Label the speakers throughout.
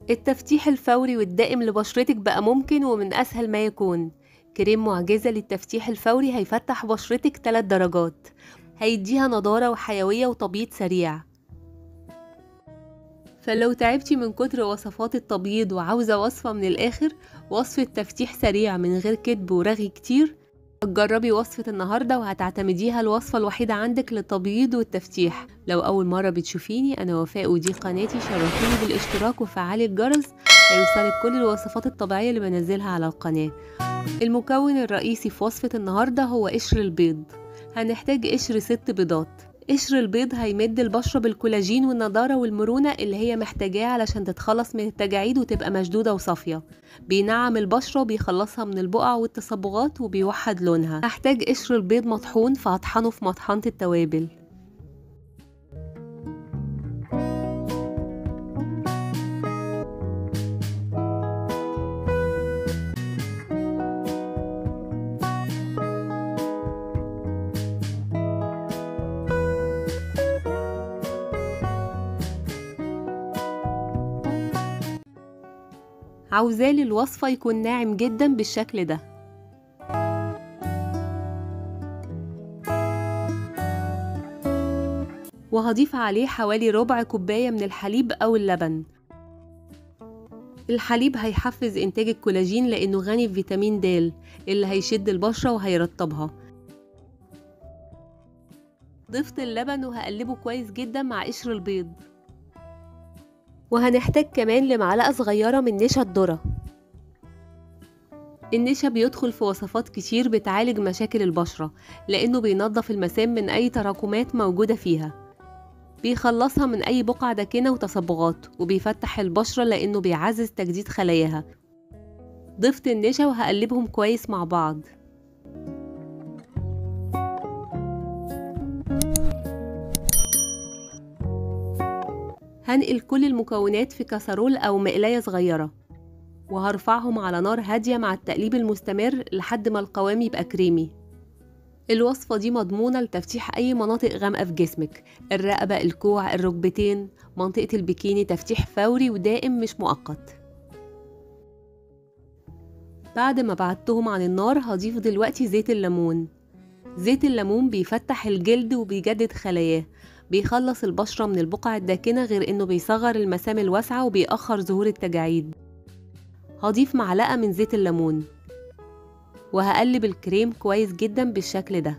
Speaker 1: التفتيح الفوري والدائم لبشرتك بقى ممكن ومن أسهل ما يكون كريم معجزة للتفتيح الفوري هيفتح بشرتك 3 درجات هيديها نضارة وحيوية وتبييض سريع فلو تعبتي من كتر وصفات التبييض وعاوزة وصفة من الآخر وصفة تفتيح سريع من غير كدب ورغي كتير هتجربي وصفة النهاردة وهتعتمديها الوصفة الوحيدة عندك للتبييض والتفتيح لو أول مرة بتشوفيني أنا وفاء ودي قناتي شرفيني بالاشتراك وفعلي الجرس هيوصلك كل الوصفات الطبيعية اللي بنزلها على القناة المكون الرئيسي في وصفة النهاردة هو قشر البيض هنحتاج قشر ست بيضات قشر البيض هيمد البشرة بالكولاجين والنضارة والمرونة اللي هي محتاجاه علشان تتخلص من التجاعيد وتبقى مشدودة وصافية بينعم البشرة وبيخلصها من البقع والتصبغات وبيوحد لونها هحتاج قشر البيض مطحون فهطحنه في مطحنة التوابل عاوزاه للوصفة يكون ناعم جدا بالشكل ده وهضيف عليه حوالي ربع كوباية من الحليب أو اللبن الحليب هيحفز إنتاج الكولاجين لأنه غني بفيتامين د اللي هيشد البشرة وهيرطبها ضفت اللبن وهقلبه كويس جدا مع قشر البيض وهنحتاج كمان لمعلقة صغيرة من نشا الذرة النشا بيدخل في وصفات كتير بتعالج مشاكل البشرة لأنه بينظف المسام من أي تراكمات موجودة فيها بيخلصها من أي بقع داكنة وتصبغات وبيفتح البشرة لأنه بيعزز تجديد خلاياها ضفت النشا وهقلبهم كويس مع بعض هنقل كل المكونات في كسرول أو مقلاية صغيرة وهرفعهم على نار هادية مع التقليب المستمر لحد ما القوام يبقى كريمي الوصفة دي مضمونة لتفتيح أي مناطق غامقة في جسمك الرقبة الكوع الركبتين منطقة البكيني تفتيح فوري ودائم مش مؤقت بعد ما بعدتهم عن النار هضيف دلوقتي زيت الليمون زيت الليمون بيفتح الجلد وبيجدد خلاياه بيخلص البشرة من البقع الداكنة غير إنه بيصغر المسام الواسعة وبيأخر ظهور التجاعيد هضيف معلقة من زيت الليمون وهقلب الكريم كويس جدا بالشكل ده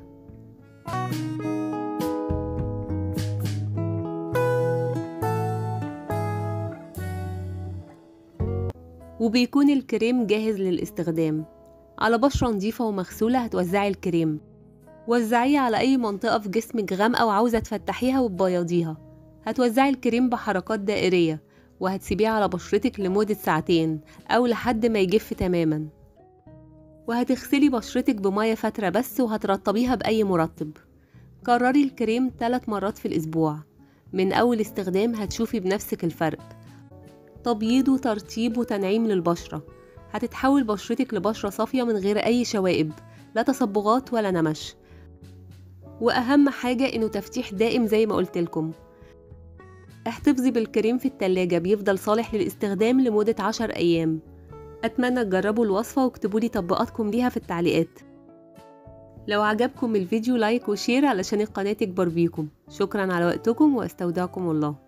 Speaker 1: وبيكون الكريم جاهز للاستخدام على بشرة نظيفة ومغسولة هتوزعي الكريم وزعيه على أي منطقة في جسمك غامقة وعاوزة تفتحيها وتبيضيها هتوزعي الكريم بحركات دائرية وهتسيبيه على بشرتك لمدة ساعتين أو لحد ما يجف تماما وهتغسلي بشرتك بمية فترة بس وهترطبيها بأي مرطب كرري الكريم 3 مرات في الأسبوع من أول استخدام هتشوفي بنفسك الفرق تبييض وترطيب وتنعيم للبشرة هتتحول بشرتك لبشرة صافية من غير أي شوائب لا تصبغات ولا نمش واهم حاجة انه تفتيح دائم زي ما قلت لكم احتفظي بالكريم في التلاجة بيفضل صالح للاستخدام لمدة عشر ايام اتمنى تجربوا الوصفة واكتبوا لي تطبيقاتكم ليها في التعليقات لو عجبكم الفيديو لايك وشير علشان القناة تكبر بيكم شكرا على وقتكم واستودعكم الله